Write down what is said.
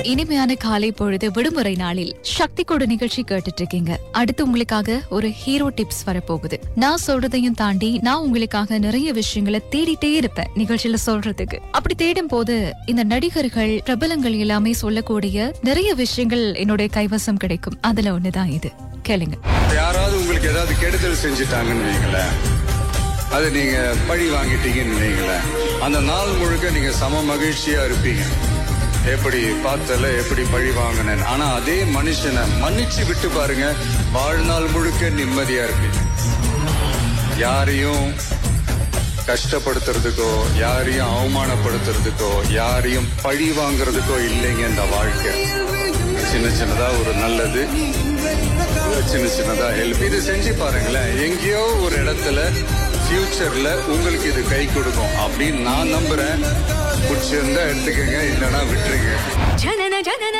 இனிமையான காலை பொழுது விடுமுறை நாளில் சக்தி கொடு நிகழ்ச்சி கேட்டுட்டு இருக்கீங்க அடுத்து உங்களுக்காக ஒரு ஹீரோ டிப்ஸ் வரப்போகுது நான் சொல்றதையும் தாண்டி நான் உங்களுக்காக நிறைய விஷயங்களை தேடிட்டே இருப்பேன் நிகழ்ச்சியில சொல்றதுக்கு அப்படி தேடும் போது இந்த நடிகர்கள் பிரபலங்கள் எல்லாமே சொல்லக்கூடிய நிறைய விஷயங்கள் என்னுடைய கைவசம் கிடைக்கும் அதுல ஒண்ணுதான் இது கேளுங்க யாராவது உங்களுக்கு ஏதாவது கெடுதல் செஞ்சுட்டாங்கன்னு வைங்களேன் அது நீங்க பழி வாங்கிட்டீங்கன்னு வைங்களேன் அந்த நாள் முழுக்க நீங்க சம மகிழ்ச்சியா இருப்பீங்க எப்படி பார்த்தல எப்படி பழி வாங்கினேன் ஆனா அதே மனுஷனை மன்னிச்சு விட்டு பாருங்க வாழ்நாள் முழுக்க நிம்மதியா இருப்பீங்க யாரையும் கஷ்டப்படுத்துறதுக்கோ யாரையும் அவமானப்படுத்துறதுக்கோ யாரையும் பழி வாங்குறதுக்கோ இல்லைங்க இந்த வாழ்க்கை சின்ன சின்னதா ஒரு நல்லது ஒரு சின்ன சின்னதா ஹெல்ப் இது செஞ்சு பாருங்களேன் எங்கேயோ ஒரு இடத்துல ஃபியூச்சர்ல உங்களுக்கு இது கை கொடுக்கும் அப்படின்னு நான் நம்புறேன் பிடிச்சிருந்தா எடுத்துக்கங்க இல்லைன்னா விட்டுருங்க ஜனன ஜனன